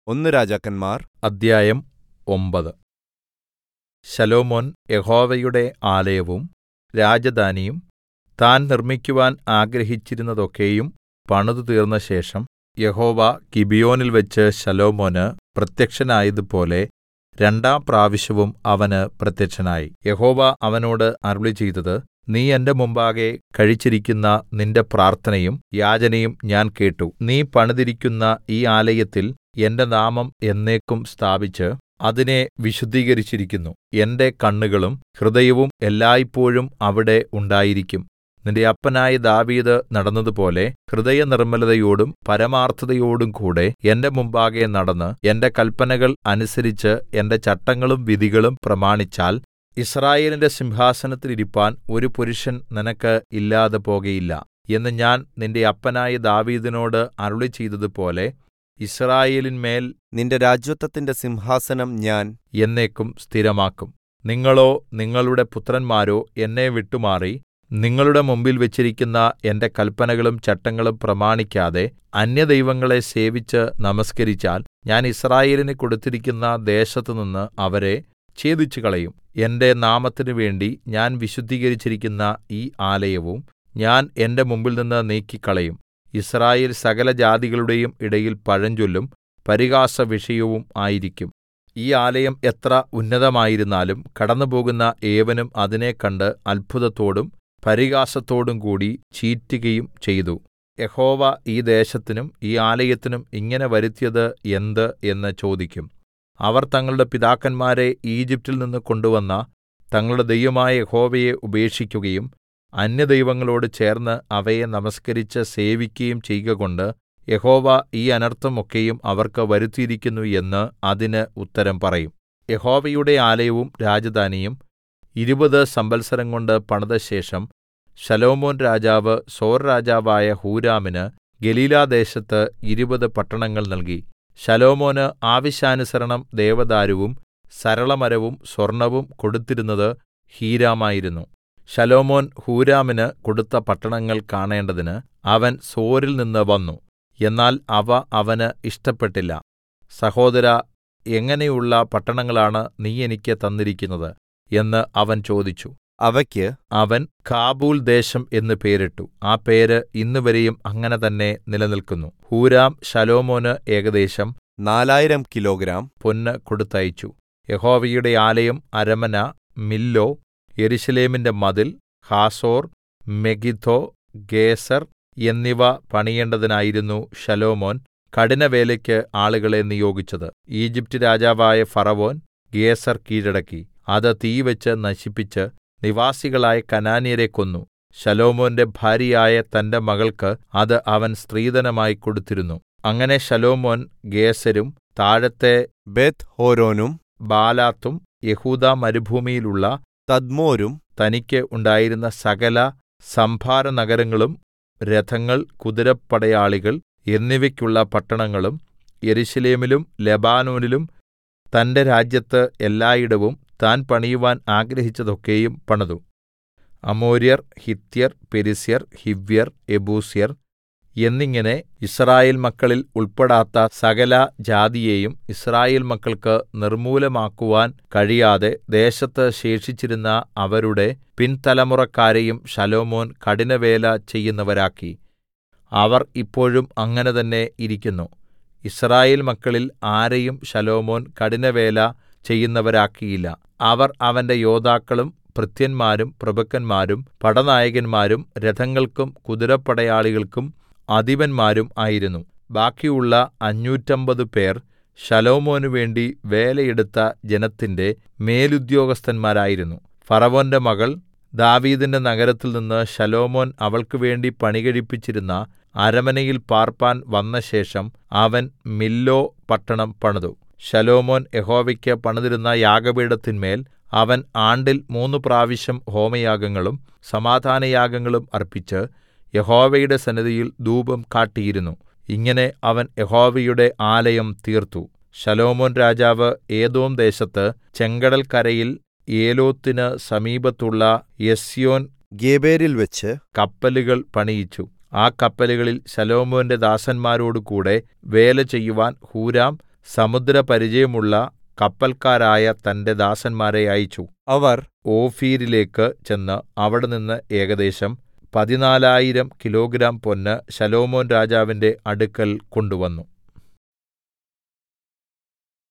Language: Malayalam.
ഒന്ന് രാജാക്കന്മാർ അദ്ധ്യായം ഒമ്പത് ശലോമോൻ യഹോവയുടെ ആലയവും രാജധാനിയും താൻ നിർമ്മിക്കുവാൻ ആഗ്രഹിച്ചിരുന്നതൊക്കെയും പണിതുതീർന്ന ശേഷം യഹോവ ഗിബിയോനിൽ വെച്ച് ശലോമോന് പ്രത്യക്ഷനായതുപോലെ രണ്ടാം പ്രാവശ്യവും അവന് പ്രത്യക്ഷനായി യഹോവ അവനോട് അരുളിച്ചെയ്തത് നീ എന്റെ മുമ്പാകെ കഴിച്ചിരിക്കുന്ന നിന്റെ പ്രാർത്ഥനയും യാചനയും ഞാൻ കേട്ടു നീ പണിതിരിക്കുന്ന ഈ ആലയത്തിൽ എന്റെ നാമം എന്നേക്കും സ്ഥാപിച്ച് അതിനെ വിശുദ്ധീകരിച്ചിരിക്കുന്നു എന്റെ കണ്ണുകളും ഹൃദയവും എല്ലായ്പോഴും അവിടെ ഉണ്ടായിരിക്കും നിന്റെ അപ്പനായ ദാവീദ് നടന്നതുപോലെ ഹൃദയനിർമ്മലതയോടും പരമാർത്ഥതയോടും കൂടെ എന്റെ മുമ്പാകെ നടന്ന് എന്റെ കല്പനകൾ അനുസരിച്ച് എന്റെ ചട്ടങ്ങളും വിധികളും പ്രമാണിച്ചാൽ യിസ്രായേലിന്റെ സിംഹാസനത്തിൽ ഇരിപ്പാൻ ഒരു പുരുഷൻ നിനക്ക് ഇല്ലാതെ പോകയില്ല എന്ന് ഞാൻ നിന്റെ അപ്പനായ ദാവീദിനോട് അരുളിച്ചെയ്തതുപോലെ യിസ്രായേലിന്മേൽ നിന്റെ രാജത്വത്തിന്റെ സിംഹാസനം ഞാൻ എന്നേക്കും സ്ഥിരമാക്കും നിങ്ങളോ നിങ്ങളുടെ പുത്രന്മാരോ എന്നെ വിട്ടുമാറി നിങ്ങളുടെ മുമ്പിൽ വെച്ചിരിക്കുന്ന എന്റെ കല്പനകളും ചട്ടങ്ങളും പ്രമാണിക്കാതെ അന്യദൈവങ്ങളെ സേവിച്ച് നമസ്കരിച്ചാൽ ഞാൻ യിസ്രായേലിന് കൊടുത്തിരിക്കുന്ന ദേശത്തുനിന്ന് അവരെ ഛേദിച്ചുകളയും എന്റെ നാമത്തിനു വേണ്ടി ഞാൻ വിശുദ്ധീകരിച്ചിരിക്കുന്ന ഈ ആലയവും ഞാൻ എന്റെ മുമ്പിൽനിന്ന് നീക്കിക്കളയും യിസ്രായേൽ സകലജാതികളുടെയും ഇടയിൽ പഴഞ്ചൊല്ലും പരിഹാസവിഷയവും ആയിരിക്കും ഈ ആലയം എത്ര ഉന്നതമായിരുന്നാലും കടന്നുപോകുന്ന ഏവനും അതിനെ കണ്ട് അത്ഭുതത്തോടും പരിഹാസത്തോടും കൂടി ചീറ്റുകയും ചെയ്തു യഹോവ ഈ ദേശത്തിനും ഈ ആലയത്തിനും ഇങ്ങനെ വരുത്തിയത് എന്ത് എന്ന് ചോദിക്കും അവർ തങ്ങളുടെ പിതാക്കന്മാരെ ഈജിപ്റ്റിൽ നിന്ന് കൊണ്ടുവന്ന തങ്ങളുടെ ദൈവമായ യഹോവയെ ഉപേക്ഷിക്കുകയും അന്യദൈവങ്ങളോട് ചേർന്ന് അവയെ നമസ്കരിച്ച് സേവിക്കുകയും ചെയ്കകൊണ്ട് യഹോവ ഈ അനർത്ഥം ഒക്കെയും അവർക്ക് വരുത്തിയിരിക്കുന്നു എന്ന് അതിന് ഉത്തരം പറയും യഹോവയുടെ ആലയവും രാജധാനിയും ഇരുപത് സംവത്സരം കൊണ്ട് പണിതശേഷം ശലോമോൻ രാജാവ് സോർ രാജാവായ ഹൂരാമിന് ഗലീലാദേശത്ത് ഇരുപത് പട്ടണങ്ങൾ നൽകി ശലോമോന് ആവശ്യാനുസരണം ദേവദാരുവും സരളമരവും സ്വർണവും കൊടുത്തിരുന്നത് ഹീരാമായിരുന്നു ശലോമോൻ ഹൂരാമിന് കൊടുത്ത പട്ടണങ്ങൾ കാണേണ്ടതിന് അവൻ സോരിൽ നിന്ന് വന്നു എന്നാൽ അവ അവന് ഇഷ്ടപ്പെട്ടില്ല സഹോദരാ എങ്ങനെയുള്ള പട്ടണങ്ങളാണ് നീ എനിക്ക് തന്നിരിക്കുന്നത് എന്ന് അവൻ ചോദിച്ചു അവയ്ക്ക് അവൻ കാബൂൽ ദേശം എന്ന് പേരിട്ടു ആ പേര് ഇന്നുവരെയും അങ്ങനെ തന്നെ നിലനിൽക്കുന്നു ഹൂരാം ശലോമോന് ഏകദേശം നാലായിരം കിലോഗ്രാം പൊന്ന് കൊടുത്തയച്ചു യഹോവയുടെ ആലയം അരമന മില്ലോ യെരൂശലേമിന്റെ മതിൽ ഹാസോർ മെഗിദ്ദോ ഗേസർ എന്നിവ പണിയേണ്ടതിനായിരുന്നു ശലോമോൻ കഠിനവേലയ്ക്ക് ആളുകളെ നിയോഗിച്ചത് ഈജിപ്റ്റ് രാജാവായ ഫറവോൻ ഗേസർ കീഴടക്കി അത് തീവെച്ച് നശിപ്പിച്ച് നിവാസികളായ കനാന്യരെ കൊന്നു ശലോമോന്റെ ഭാര്യയായ തന്റെ മകൾക്ക് അത് അവൻ സ്ത്രീധനമായി കൊടുത്തിരുന്നു അങ്ങനെ ശലോമോൻ ഗേസരും താഴത്തെ ബെത്ത് ഹോരോനും ബാലാത്തും യഹൂദാ മരുഭൂമിയിലുള്ള തദ്മോരും തനിക്ക് ഉണ്ടായിരുന്ന സകല സംഭാരനഗരങ്ങളും രഥങ്ങൾ കുതിരപ്പടയാളികൾ എന്നിവയ്ക്കുള്ള പട്ടണങ്ങളും യെരൂശലേമിലും ലെബാനോനിലും തന്റെ രാജ്യത്ത് എല്ലായിടവും താൻ പണിയുവാൻ ആഗ്രഹിച്ചതൊക്കെയും പണിതു അമോര്യർ ഹിത്യർ പെരിസ്യർ ഹിവ്യർ യെബൂസ്യർ എന്നിങ്ങനെ യിസ്രായേൽ മക്കളിൽ ഉൾപ്പെടാത്ത സകല ജാതിയെയും യിസ്രായേൽ മക്കൾക്ക് നിർമൂലമാക്കുവാൻ കഴിയാതെ ദേശത്ത് ശേഷിച്ചിരുന്ന അവരുടെ പിൻതലമുറക്കാരെയും ശലോമോൻ കഠിനവേല ചെയ്യുന്നവരാക്കി അവർ ഇപ്പോഴും അങ്ങനെ തന്നെ ഇരിക്കുന്നു യിസ്രായേൽ മക്കളിൽ ആരെയും ശലോമോൻ കഠിനവേല ചെയ്യുന്നവരാക്കിയില്ല അവർ അവന്റെ യോദ്ധാക്കളും ഭൃത്യന്മാരും പ്രഭുക്കന്മാരും പടനായകന്മാരും രഥങ്ങൾക്കും കുതിരപ്പടയാളികൾക്കും അധിപന്മാരും ആയിരുന്നു ബാക്കിയുള്ള അഞ്ഞൂറ്റമ്പത് പേർ ശലോമോനു വേണ്ടി വേലയെടുത്ത ജനത്തിന്റെ മേലുദ്യോഗസ്ഥന്മാരായിരുന്നു ഫറവോന്റെ മകൾ ദാവീദിന്റെ നഗരത്തിൽ നിന്ന് ശലോമോൻ അവൾക്ക് വേണ്ടി പണികഴിപ്പിച്ചിരുന്ന അരമനയിൽ പാർപ്പാൻ വന്നശേഷം അവൻ മില്ലോ പട്ടണം പണിതു ശലോമോൻ യഹോവയ്ക്ക് പണിതിരുന്ന യാഗപീഠത്തിന്മേൽ അവൻ ആണ്ടിൽ മൂന്ന് പ്രാവശ്യം ഹോമയാഗങ്ങളും സമാധാനയാഗങ്ങളും അർപ്പിച്ച് യഹോവയുടെ സന്നിധിയിൽ ധൂപം കാട്ടിയിരുന്നു ഇങ്ങനെ അവൻ യഹോവയുടെ ആലയം തീർത്തു ശലോമോൻ രാജാവ് ഏദോം ദേശത്ത് ചെങ്കടൽക്കരയിൽ ഏലോത്തിന് സമീപത്തുള്ള എസ്യോൻ ഗേബേരിൽ വെച്ച് കപ്പലുകൾ പണിയിച്ചു ആ കപ്പലുകളിൽ ശലോമോന്റെ ദാസന്മാരോടുകൂടെ വേല ചെയ്യുവാൻ ഹൂരാം സമുദ്രപരിചയമുള്ള കപ്പല്ക്കാരായ തന്റെ ദാസന്മാരെ അയച്ചു അവർ ഓഫീരിലേക്ക് ചെന്ന് അവിടെനിന്ന് ഏകദേശം പതിനാലായിരം കിലോഗ്രാം പൊന്ന് ശലോമോൻ രാജാവിന്റെ അടുക്കൽ കൊണ്ടുവന്നു